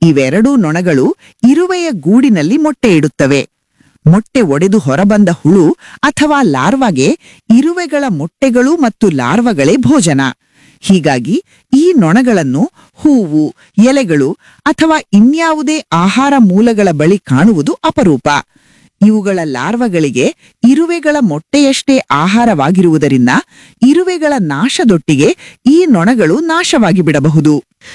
ಇವೆರಡೂ ನೊಣಗಳು ಇರುವೆಯ ಗೂಡಿನಲ್ಲಿ ಮೊಟ್ಟೆ ಇಡುತ್ತವೆ ಮೊಟ್ಟೆ ಒಡೆದು ಹೊರಬಂದ ಹುಳು ಅಥವಾ ಲಾರ್ವಾಗೆ ಇರುವೆಗಳ ಮೊಟ್ಟೆಗಳು ಮತ್ತು ಲಾರ್ವಗಳೇ ಭೋಜನ ಹೀಗಾಗಿ ಈ ನೊಣಗಳನ್ನು ಹೂವು ಎಲೆಗಳು ಅಥವಾ ಇನ್ಯಾವುದೇ ಆಹಾರ ಮೂಲಗಳ ಬಳಿ ಕಾಣುವುದು ಅಪರೂಪ ಇವುಗಳ ಲಾರ್ವಗಳಿಗೆ ಇರುವೆಗಳ ಮೊಟ್ಟೆಯಷ್ಟೇ ಆಹಾರವಾಗಿರುವುದರಿಂದ ಇರುವೆಗಳ ನಾಶದೊಟ್ಟಿಗೆ ಈ ನೊಣಗಳು ನಾಶವಾಗಿ ಬಿಡಬಹುದು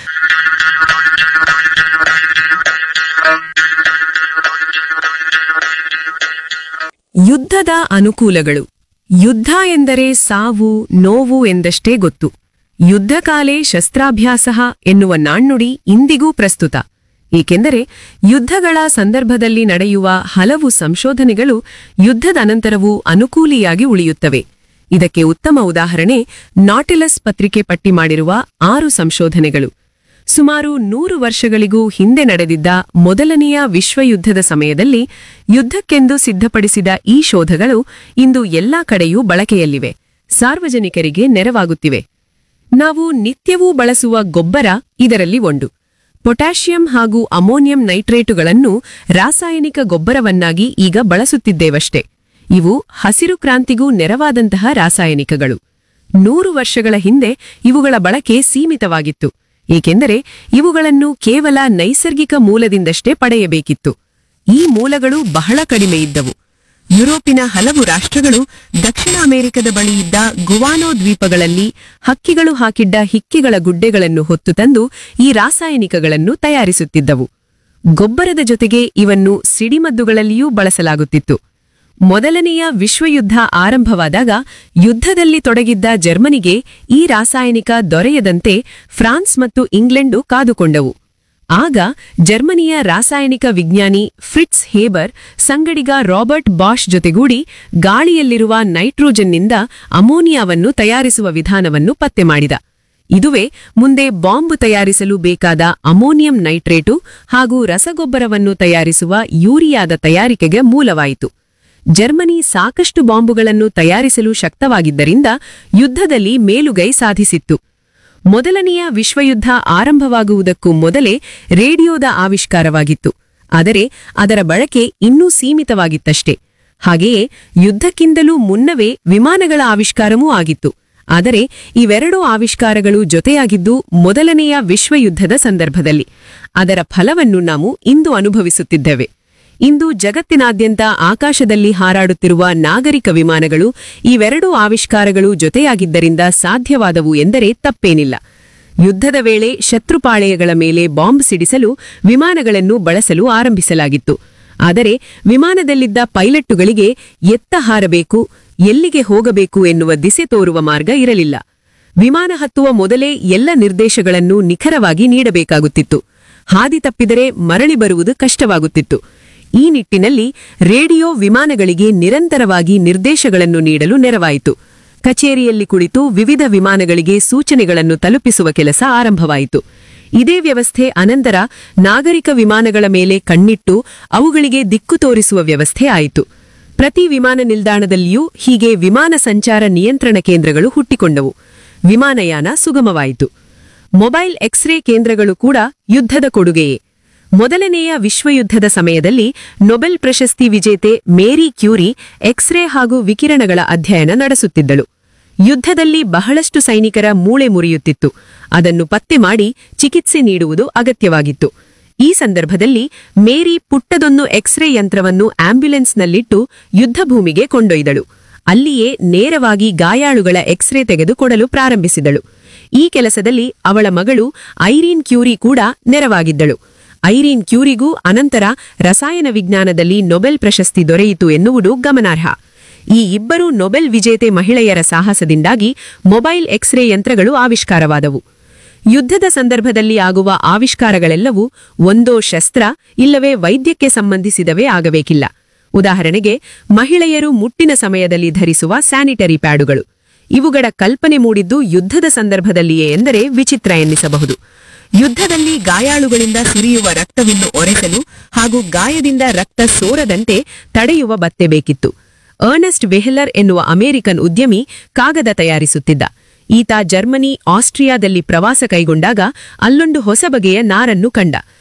ಯುದ್ಧದ ಅನುಕೂಲಗಳು ಯುದ್ಧ ಎಂದರೆ ಸಾವು ನೋವು ಎಂದಷ್ಟೇ ಗೊತ್ತು ಯುದ್ಧಕಾಲೇ ಶಸ್ತ್ರಾಭ್ಯಾಸ ಎನ್ನುವ ನಾಣ್ಣುಡಿ ಇಂದಿಗೂ ಪ್ರಸ್ತುತ ಏಕೆಂದರೆ ಯುದ್ಧಗಳ ಸಂದರ್ಭದಲ್ಲಿ ನಡೆಯುವ ಹಲವು ಸಂಶೋಧನೆಗಳು ಯುದ್ಧದ ಅನಂತರವೂ ಅನುಕೂಲಿಯಾಗಿ ಉಳಿಯುತ್ತವೆ ಇದಕ್ಕೆ ಉತ್ತಮ ಉದಾಹರಣೆ ನಾಟಿಲಸ್ ಪತ್ರಿಕೆ ಪಟ್ಟಿ ಮಾಡಿರುವ ಆರು ಸಂಶೋಧನೆಗಳು ಸುಮಾರು ನೂರು ವರ್ಷಗಳಿಗೂ ಹಿಂದೆ ನಡೆದಿದ್ದ ಮೊದಲನೆಯ ವಿಶ್ವಯುದ್ಧದ ಸಮಯದಲ್ಲಿ ಯುದ್ಧಕ್ಕೆಂದು ಸಿದ್ಧಪಡಿಸಿದ ಈ ಶೋಧಗಳು ಇಂದು ಎಲ್ಲಾ ಕಡೆಯೂ ಬಳಕೆಯಲ್ಲಿವೆ ಸಾರ್ವಜನಿಕರಿಗೆ ನೆರವಾಗುತ್ತಿವೆ ನಾವು ನಿತ್ಯವೂ ಬಳಸುವ ಗೊಬ್ಬರ ಇದರಲ್ಲಿ ಒಂದು ಪೊಟ್ಯಾಷಿಯಂ ಹಾಗೂ ಅಮೋನಿಯಂ ನೈಟ್ರೇಟುಗಳನ್ನು ರಾಸಾಯನಿಕ ಗೊಬ್ಬರವನ್ನಾಗಿ ಈಗ ಬಳಸುತ್ತಿದ್ದೇವಷ್ಟೇ ಇವು ಹಸಿರು ಕ್ರಾಂತಿಗೂ ನೆರವಾದಂತಹ ರಾಸಾಯನಿಕಗಳು ನೂರು ವರ್ಷಗಳ ಹಿಂದೆ ಇವುಗಳ ಬಳಕೆ ಸೀಮಿತವಾಗಿತ್ತು ಏಕೆಂದರೆ ಇವುಗಳನ್ನು ಕೇವಲ ನೈಸರ್ಗಿಕ ಮೂಲದಿಂದಷ್ಟೇ ಪಡೆಯಬೇಕಿತ್ತು ಈ ಮೂಲಗಳು ಬಹಳ ಕಡಿಮೆ ಇದ್ದವು ಯುರೋಪಿನ ಹಲವು ರಾಷ್ಟ್ರಗಳು ದಕ್ಷಿಣ ಅಮೆರಿಕದ ಬಳಿ ಇದ್ದ ಗುವಾನೋ ದ್ವೀಪಗಳಲ್ಲಿ ಹಕ್ಕಿಗಳು ಹಾಕಿದ್ದ ಹಿಕ್ಕಿಗಳ ಗುಡ್ಡೆಗಳನ್ನು ಹೊತ್ತು ತಂದು ಈ ರಾಸಾಯನಿಕಗಳನ್ನು ತಯಾರಿಸುತ್ತಿದ್ದವು ಗೊಬ್ಬರದ ಜೊತೆಗೆ ಇವನ್ನು ಸಿಡಿಮದ್ದುಗಳಲ್ಲಿಯೂ ಬಳಸಲಾಗುತ್ತಿತ್ತು ಮೊದಲನೆಯ ವಿಶ್ವಯುದ್ಧ ಆರಂಭವಾದಾಗ ಯುದ್ಧದಲ್ಲಿ ತೊಡಗಿದ್ದ ಜರ್ಮನಿಗೆ ಈ ರಾಸಾಯನಿಕ ದೊರೆಯದಂತೆ ಫ್ರಾನ್ಸ್ ಮತ್ತು ಇಂಗ್ಲೆಂಡು ಕಾದುಕೊಂಡವು ಆಗ ಜರ್ಮನಿಯ ರಾಸಾಯನಿಕ ವಿಜ್ಞಾನಿ ಫ್ರಿಟ್ಸ್ ಹೇಬರ್ ಸಂಗಡಿಗ ರಾಬರ್ಟ್ ಬಾಷ್ ಜೊತೆಗೂಡಿ ಗಾಳಿಯಲ್ಲಿರುವ ನೈಟ್ರೋಜನ್ನಿಂದ ಅಮೋನಿಯಾವನ್ನು ತಯಾರಿಸುವ ವಿಧಾನವನ್ನು ಪತ್ತೆ ಮಾಡಿದ ಇದುವೇ ಮುಂದೆ ಬಾಂಬ್ ತಯಾರಿಸಲು ಬೇಕಾದ ಅಮೋನಿಯಂ ನೈಟ್ರೇಟು ಹಾಗೂ ರಸಗೊಬ್ಬರವನ್ನು ತಯಾರಿಸುವ ಯೂರಿಯಾದ ತಯಾರಿಕೆಗೆ ಮೂಲವಾಯಿತು ಜರ್ಮನಿ ಸಾಕಷ್ಟು ಬಾಂಬುಗಳನ್ನು ತಯಾರಿಸಲು ಶಕ್ತವಾಗಿದ್ದರಿಂದ ಯುದ್ಧದಲ್ಲಿ ಮೇಲುಗೈ ಸಾಧಿಸಿತ್ತು ಮೊದಲನೆಯ ವಿಶ್ವಯುದ್ಧ ಆರಂಭವಾಗುವುದಕ್ಕೂ ಮೊದಲೇ ರೇಡಿಯೋದ ಆವಿಷ್ಕಾರವಾಗಿತ್ತು ಆದರೆ ಅದರ ಬಳಕೆ ಇನ್ನೂ ಸೀಮಿತವಾಗಿತ್ತಷ್ಟೇ ಹಾಗೆಯೇ ಯುದ್ಧಕ್ಕಿಂತಲೂ ಮುನ್ನವೇ ವಿಮಾನಗಳ ಆವಿಷ್ಕಾರವೂ ಆಗಿತ್ತು ಆದರೆ ಇವೆರಡೂ ಆವಿಷ್ಕಾರಗಳು ಜೊತೆಯಾಗಿದ್ದು ಮೊದಲನೆಯ ವಿಶ್ವಯುದ್ಧದ ಸಂದರ್ಭದಲ್ಲಿ ಅದರ ಫಲವನ್ನು ನಾವು ಇಂದು ಅನುಭವಿಸುತ್ತಿದ್ದೇವೆ ಇಂದು ಜಗತ್ತಿನಾದ್ಯಂತ ಆಕಾಶದಲ್ಲಿ ಹಾರಾಡುತ್ತಿರುವ ನಾಗರಿಕ ವಿಮಾನಗಳು ಇವೆರಡೂ ಆವಿಷ್ಕಾರಗಳು ಜೊತೆಯಾಗಿದ್ದರಿಂದ ಸಾಧ್ಯವಾದವು ಎಂದರೆ ತಪ್ಪೇನಿಲ್ಲ ಯುದ್ಧದ ವೇಳೆ ಶತ್ರುಪಾಳೆಯಗಳ ಮೇಲೆ ಬಾಂಬ್ ಸಿಡಿಸಲು ವಿಮಾನಗಳನ್ನು ಬಳಸಲು ಆರಂಭಿಸಲಾಗಿತ್ತು ಆದರೆ ವಿಮಾನದಲ್ಲಿದ್ದ ಪೈಲಟ್ಟುಗಳಿಗೆ ಎತ್ತ ಹಾರಬೇಕು ಎಲ್ಲಿಗೆ ಹೋಗಬೇಕು ಎನ್ನುವ ದಿಸೆ ತೋರುವ ಮಾರ್ಗ ಇರಲಿಲ್ಲ ವಿಮಾನ ಹತ್ತುವ ಮೊದಲೇ ಎಲ್ಲ ನಿರ್ದೇಶಗಳನ್ನು ನಿಖರವಾಗಿ ನೀಡಬೇಕಾಗುತ್ತಿತ್ತು ಹಾದಿ ತಪ್ಪಿದರೆ ಮರಳಿ ಬರುವುದು ಕಷ್ಟವಾಗುತ್ತಿತ್ತು ಈ ನಿಟ್ಟಿನಲ್ಲಿ ರೇಡಿಯೋ ವಿಮಾನಗಳಿಗೆ ನಿರಂತರವಾಗಿ ನಿರ್ದೇಶಗಳನ್ನು ನೀಡಲು ನೆರವಾಯಿತು ಕಚೇರಿಯಲ್ಲಿ ಕುಳಿತು ವಿವಿಧ ವಿಮಾನಗಳಿಗೆ ಸೂಚನೆಗಳನ್ನು ತಲುಪಿಸುವ ಕೆಲಸ ಆರಂಭವಾಯಿತು ಇದೇ ವ್ಯವಸ್ಥೆ ಅನಂತರ ನಾಗರಿಕ ವಿಮಾನಗಳ ಮೇಲೆ ಕಣ್ಣಿಟ್ಟು ಅವುಗಳಿಗೆ ದಿಕ್ಕು ತೋರಿಸುವ ವ್ಯವಸ್ಥೆ ಆಯಿತು ಪ್ರತಿ ವಿಮಾನ ನಿಲ್ದಾಣದಲ್ಲಿಯೂ ಹೀಗೆ ವಿಮಾನ ಸಂಚಾರ ನಿಯಂತ್ರಣ ಕೇಂದ್ರಗಳು ಹುಟ್ಟಿಕೊಂಡವು ವಿಮಾನಯಾನ ಸುಗಮವಾಯಿತು ಮೊಬೈಲ್ ಎಕ್ಸ್ರೇ ಕೇಂದ್ರಗಳು ಕೂಡ ಯುದ್ಧದ ಕೊಡುಗೆಯೇ ಮೊದಲನೆಯ ವಿಶ್ವಯುದ್ಧದ ಸಮಯದಲ್ಲಿ ನೊಬೆಲ್ ಪ್ರಶಸ್ತಿ ವಿಜೇತೆ ಮೇರಿ ಕ್ಯೂರಿ ಎಕ್ಸ್ರೇ ಹಾಗೂ ವಿಕಿರಣಗಳ ಅಧ್ಯಯನ ನಡೆಸುತ್ತಿದ್ದಳು ಯುದ್ಧದಲ್ಲಿ ಬಹಳಷ್ಟು ಸೈನಿಕರ ಮೂಳೆ ಮುರಿಯುತ್ತಿತ್ತು ಅದನ್ನು ಪತ್ತೆ ಮಾಡಿ ಚಿಕಿತ್ಸೆ ನೀಡುವುದು ಅಗತ್ಯವಾಗಿತ್ತು ಈ ಸಂದರ್ಭದಲ್ಲಿ ಮೇರಿ ಪುಟ್ಟದೊಂದು ಎಕ್ಸ್ರೇ ಯಂತ್ರವನ್ನು ಆಂಬ್ಯುಲೆನ್ಸ್ನಲ್ಲಿಟ್ಟು ಯುದ್ಧಭೂಮಿಗೆ ಕೊಂಡೊಯ್ದಳು ಅಲ್ಲಿಯೇ ನೇರವಾಗಿ ಗಾಯಾಳುಗಳ ಎಕ್ಸ್ರೇ ತೆಗೆದುಕೊಡಲು ಪ್ರಾರಂಭಿಸಿದಳು ಈ ಕೆಲಸದಲ್ಲಿ ಅವಳ ಮಗಳು ಐರೀನ್ ಕ್ಯೂರಿ ಕೂಡ ನೆರವಾಗಿದ್ದಳು ಐರೀನ್ ಕ್ಯೂರಿಗೂ ಅನಂತರ ರಸಾಯನ ವಿಜ್ಞಾನದಲ್ಲಿ ನೊಬೆಲ್ ಪ್ರಶಸ್ತಿ ದೊರೆಯಿತು ಎನ್ನುವುದು ಗಮನಾರ್ಹ ಈ ಇಬ್ಬರು ನೊಬೆಲ್ ವಿಜೇತೆ ಮಹಿಳೆಯರ ಸಾಹಸದಿಂದಾಗಿ ಮೊಬೈಲ್ ಎಕ್ಸ್ರೇ ಯಂತ್ರಗಳು ಆವಿಷ್ಕಾರವಾದವು ಯುದ್ಧದ ಸಂದರ್ಭದಲ್ಲಿ ಆಗುವ ಆವಿಷ್ಕಾರಗಳೆಲ್ಲವೂ ಒಂದೋ ಶಸ್ತ್ರ ಇಲ್ಲವೇ ವೈದ್ಯಕ್ಕೆ ಸಂಬಂಧಿಸಿದವೇ ಆಗಬೇಕಿಲ್ಲ ಉದಾಹರಣೆಗೆ ಮಹಿಳೆಯರು ಮುಟ್ಟಿನ ಸಮಯದಲ್ಲಿ ಧರಿಸುವ ಸ್ಯಾನಿಟರಿ ಪ್ಯಾಡುಗಳು ಇವುಗಳ ಕಲ್ಪನೆ ಮೂಡಿದ್ದು ಯುದ್ಧದ ಸಂದರ್ಭದಲ್ಲಿಯೇ ಎಂದರೆ ವಿಚಿತ್ರ ಎನ್ನಿಸಬಹುದು ಯುದ್ಧದಲ್ಲಿ ಗಾಯಾಳುಗಳಿಂದ ಸುರಿಯುವ ರಕ್ತವನ್ನು ಒರೆಸಲು ಹಾಗೂ ಗಾಯದಿಂದ ರಕ್ತ ಸೋರದಂತೆ ತಡೆಯುವ ಬತ್ತೆ ಬೇಕಿತ್ತು ಅರ್ನೆಸ್ಟ್ ವೆಹಲರ್ ಎನ್ನುವ ಅಮೆರಿಕನ್ ಉದ್ಯಮಿ ಕಾಗದ ತಯಾರಿಸುತ್ತಿದ್ದ ಈತ ಜರ್ಮನಿ ಆಸ್ಟ್ರಿಯಾದಲ್ಲಿ ಪ್ರವಾಸ ಕೈಗೊಂಡಾಗ ಅಲ್ಲೊಂದು ಹೊಸ ಬಗೆಯ ನಾರನ್ನು ಕಂಡ